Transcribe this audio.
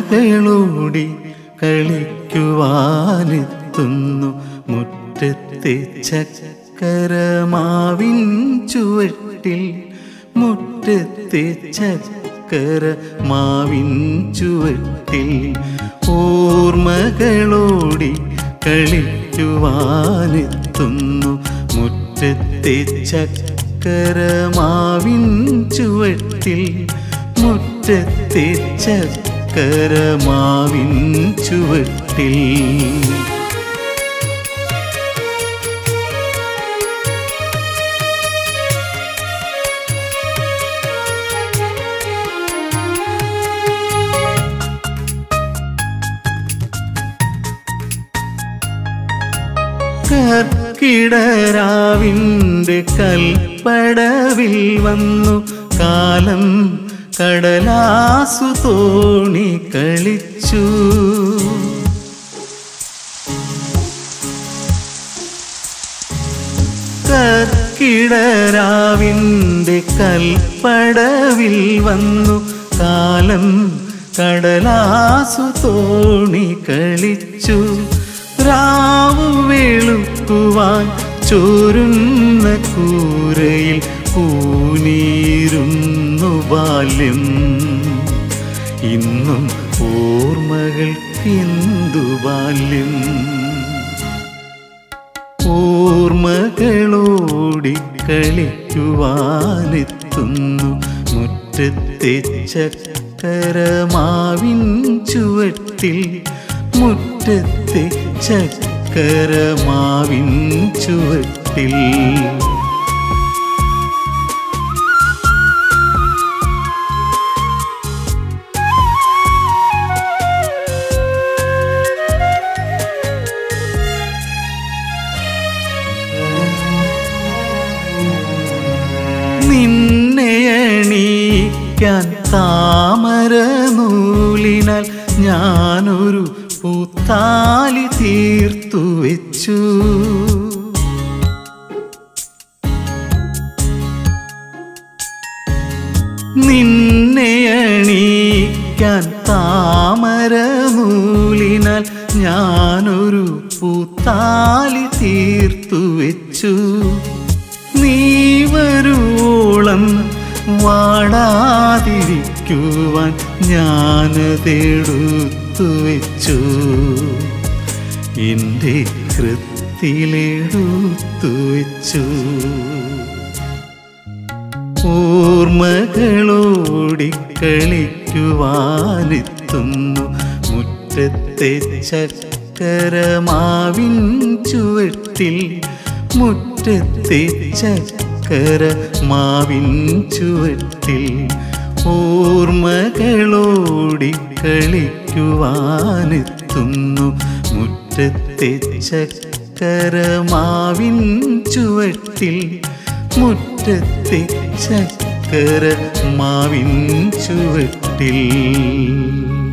ഓർമ്മകളോടി കളിക്കുവാനെത്തുന്നു മുറ്റത്തെ ചക്കരമാവിൻ ചുവട്ടിൽ മുറ്റത്തെ ചക്കര മാവിൻ ചുവട്ടിൽ ഓർമ്മകളോടി കളിക്കുവാനെത്തുന്നു മുറ്റത്തെ ചക്കരമാവിൻ ചുവട്ടിൽ മുറ്റത്തെ ചക്കരമാവിൻ ചുവട്ടിൽ കർക്കിടരാവിൻ്റെ കൽപ്പടവിൽ വന്നു കാലം കടലാസു തോണി കളിച്ചു കർക്കിടരാവിൻ്റെ കൽപ്പടവിൽ വന്നു കാലം കടലാസു തോണി കളിച്ചു രാവു വെളുക്കുവാൻ ചോരുന്ന കൂരയിൽ പൂനീരുന്നു ബാല്യം ഇന്നും ഓർമ്മകൾക്കെന്തു ബാല്യം ഓർമ്മകളോടി കളിക്കുവാനെത്തുന്നു മുറ്റത്തെ ചക്കരമാവിൻ ചുവട്ടിൽ മുറ്റത്തെ ചക്കരമാവിൻ ചുവട്ടിൽ നിന്നെ എണീക്കാൻ താമര നൂലിനാൽ ഞാനൊരു പൂത്താലി തീർത്തു വെച്ചു നിന്നെ എണീക്കാൻ താമര നൂലിനാൽ ഞാനൊരു പൂത്താലി തീർത്തു വെച്ചു നീ വരുവോളം വാടാതിരിക്കുവാൻ ഞാനതെടുത്തു വെച്ചു എൻ്റെ കൃത്തിലെടുത്തു വെച്ചു ഓർമ്മകളോടി കളിക്കുവാനെത്തുന്നു മുറ്റത്തെ ചക്കരമാവിൻ ചുവട്ടിൽ മുറ്റത്തെ ചക്കര മാവിൻ ചുവട്ടിൽ ഓർമ്മകളോടി കളിക്കുവാനെത്തുന്നു മുറ്റത്തെ ചക്കരമാവിൻ ചുവട്ടിൽ മുറ്റത്തെ ചക്കര മാവിൻ ചുവട്ടിൽ